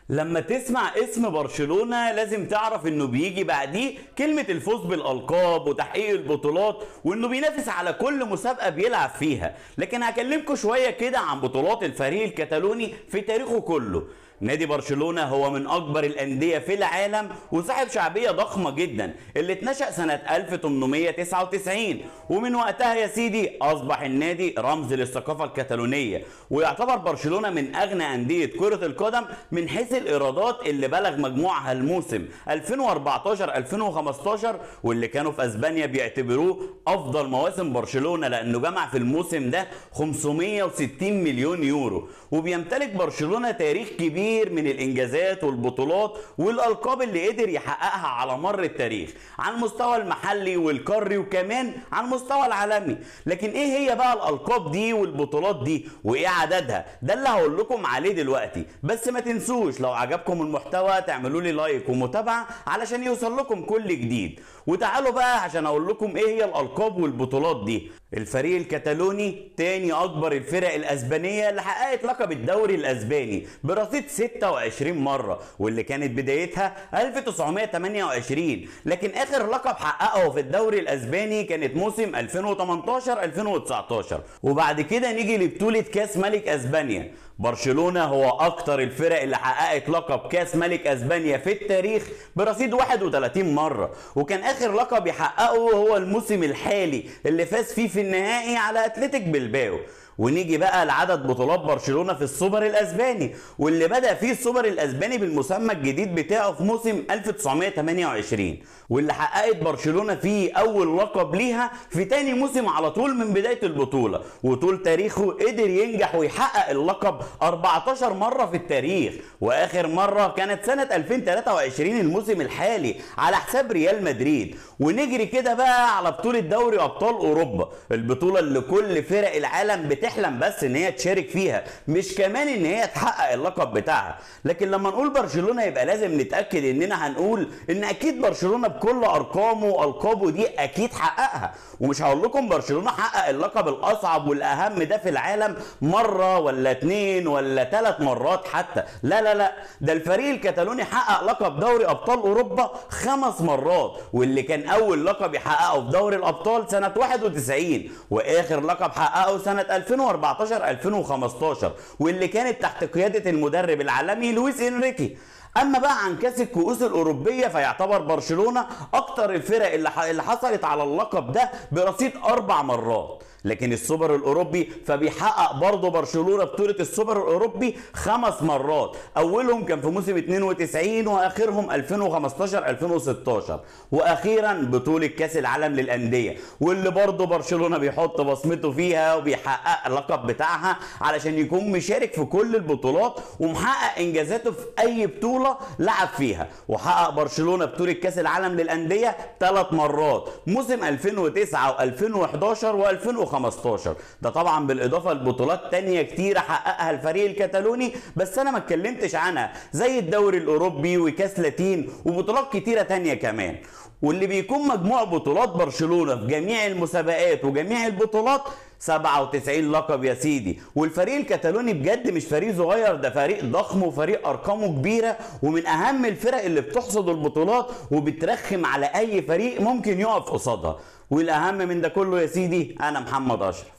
لما تسمع اسم برشلونة لازم تعرف انه بيجي بعديه كلمة الفوز بالألقاب وتحقيق البطولات وانه بينافس على كل مسابقة بيلعب فيها لكن هكلمكم شوية كده عن بطولات الفريق الكتالوني في تاريخه كله نادي برشلونة هو من أكبر الأندية في العالم وصاحب شعبية ضخمة جدا اللي اتنشأ سنة 1899 ومن وقتها يا سيدي أصبح النادي رمز للثقافة الكتالونية ويعتبر برشلونة من أغنى أندية كرة القدم من حيث الإيرادات اللي بلغ مجموعها الموسم 2014-2015 واللي كانوا في أسبانيا بيعتبروه أفضل مواسم برشلونة لأنه جمع في الموسم ده 560 مليون يورو وبيمتلك برشلونة تاريخ كبير كبير من الانجازات والبطولات والالقاب اللي قدر يحققها على مر التاريخ على المستوى المحلي والقاري وكمان على المستوى العالمي لكن ايه هي بقى الالقاب دي والبطولات دي وايه عددها ده اللي هقول لكم عليه دلوقتي بس ما تنسوش لو عجبكم المحتوى تعملوا لي لايك ومتابعه علشان يوصل لكم كل جديد وتعالوا بقى عشان اقول لكم ايه هي الالقاب والبطولات دي الفريق الكتالوني تاني اكبر الفرق الاسبانيه اللي حققت لقب الدوري الاسباني برصيد 26 مره واللي كانت بدايتها 1928 لكن اخر لقب حققه في الدوري الاسباني كانت موسم 2018 2019 وبعد كده نيجي لبطوله كاس ملك اسبانيا برشلونه هو اكتر الفرق اللي حققت لقب كاس ملك اسبانيا في التاريخ برصيد 31 مره وكان اخر لقب يحققه هو الموسم الحالي اللي فاز فيه في النهائي على اتلتيك بلباو ونيجي بقى لعدد بطولات برشلونه في السوبر الاسباني واللي بدا فيه السوبر الاسباني بالمسمى الجديد بتاعه في موسم 1928 واللي حققت برشلونه فيه اول لقب ليها في تاني موسم على طول من بدايه البطوله وطول تاريخه قدر ينجح ويحقق اللقب 14 مره في التاريخ واخر مره كانت سنه 2023 الموسم الحالي على حساب ريال مدريد ونجري كده بقى على بطوله دوري ابطال اوروبا البطوله اللي كل فرق العالم بتحلم بس ان هي تشارك فيها مش كمان ان هي تحقق اللقب بتاعها لكن لما نقول برشلونه يبقى لازم نتاكد اننا هنقول ان اكيد برشلونه بكل ارقامه والقابه دي اكيد حققها ومش هقول لكم برشلونه حقق اللقب الاصعب والاهم ده في العالم مره ولا اتنين ولا ثلاث مرات حتى لا لا لا ده الفريق الكتالوني حقق لقب دوري ابطال اوروبا خمس مرات واللي كان اول لقب يحققه في دوري الابطال سنه 91 واخر لقب حققه سنه 2014 2015 واللي كانت تحت قياده المدرب العالمي لويس انريكي اما بقى عن كاس الكؤوس الاوروبيه فيعتبر برشلونه اكتر الفرق اللي اللي حصلت على اللقب ده برصيد اربع مرات لكن السوبر الاوروبي فبيحقق برضه برشلونه بطوله السوبر الاوروبي خمس مرات اولهم كان في موسم 92 واخرهم 2015 2016 واخيرا بطوله كاس العالم للانديه واللي برضه برشلونه بيحط بصمته فيها وبيحقق اللقب بتاعها علشان يكون مشارك في كل البطولات ومحقق انجازاته في اي بطوله لعب فيها وحقق برشلونه بطوله كاس العالم للانديه ثلاث مرات موسم 2009 و2011 و2015 2015 ده طبعا بالاضافه لبطولات تانية كتيره حققها الفريق الكتالوني بس انا ما اتكلمتش عنها زي الدوري الاوروبي وكاس لاتين وبطولات كتيره تانية كمان واللي بيكون مجموع بطولات برشلونه في جميع المسابقات وجميع البطولات 97 لقب يا سيدي والفريق الكتالوني بجد مش فريق صغير ده فريق ضخم وفريق ارقامه كبيره ومن اهم الفرق اللي بتحصد البطولات وبترخم على اي فريق ممكن يقف قصادها والاهم من ده كله يا سيدي انا محمد اشرف